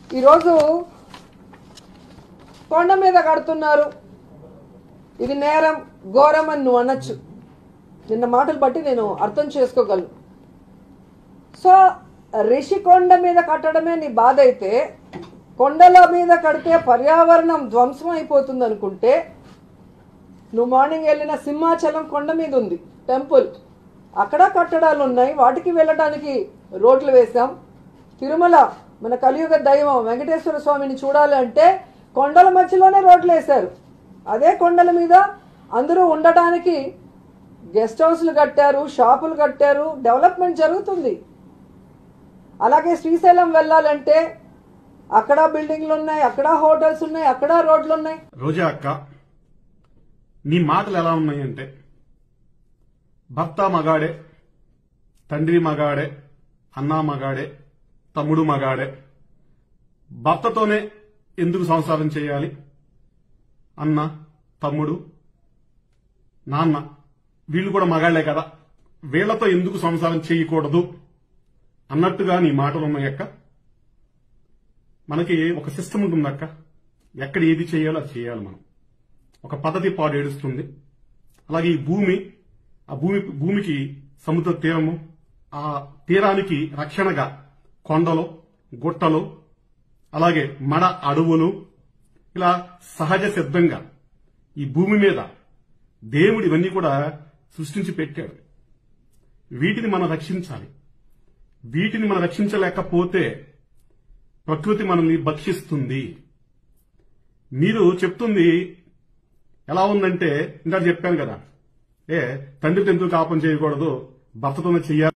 ఈరోజు కొండ మీద కడుతున్నారు ఇది నేరం ఘోరం అని నువ్వు అనొచ్చు నిన్న మాటలు బట్టి నేను అర్థం చేసుకోగలను సో రిషికొండ మీద కట్టడమే నీ బాధ అయితే కొండల మీద కడితే పర్యావరణం ధ్వంసం అయిపోతుంది అనుకుంటే నువ్వు మార్నింగ్ వెళ్ళిన సింహాచలం కొండ మీద ఉంది టెంపుల్ అక్కడ కట్టడాలు ఉన్నాయి వాటికి వెళ్ళడానికి రోడ్లు వేశాం తిరుమల మన కలియుగ దైవం వెంకటేశ్వర స్వామిని చూడాలి అంటే కొండల మధ్యలోనే రోడ్లు వేశారు అదే కొండల మీద అందరూ ఉండటానికి గెస్ట్ హౌస్లు కట్టారు షాపులు కట్టారు డెవలప్మెంట్ జరుగుతుంది అలాగే శ్రీశైలం వెళ్ళాలంటే అక్కడ బిల్డింగ్లు ఉన్నాయి అక్కడ హోటల్స్ ఉన్నాయి అక్కడ రోడ్లు ఉన్నాయి రోజా అక్క నీ మాటలు ఎలా ఉన్నాయంటే భర్త మగాడే తండ్రి మగాడే అన్నా మగాడే తమ్ముడు మగాడే భర్తతోనే ఎందుకు సంసారం చేయాలి అన్న తమ్ముడు నాన్న వీళ్ళు కూడా మగాళ్లే కదా వీళ్లతో ఎందుకు సంసారం చేయకూడదు అన్నట్టుగా నీ మాటలు ఉన్నాయక్క మనకి ఒక సిస్టమ్ ఉంటుంది అక్క ఎక్కడ ఏది చేయాలో అది చేయాలి మనం ఒక పద్ధతి పాడు ఏడుస్తుంది అలాగే ఈ భూమి ఆ భూమి భూమికి సముద్ర తీరము ఆ తీరానికి రక్షణగా కొండలు గుట్టలు అలాగే మడ అడవులు ఇలా సహజ సిద్ధంగా ఈ భూమి మీద దేవుడు ఇవన్నీ కూడా సృష్టించి పెట్టాడు వీటిని మనం రక్షించాలి వీటిని మనం రక్షించలేకపోతే ప్రకృతి మనల్ని భక్షిస్తుంది మీరు చెప్తుంది ఎలా ఉందంటే ఇందాక చెప్పాను కదా ఏ తండ్రితో ఎందుకు కాపం చేయకూడదు భర్తతోనే చెయ్యాలి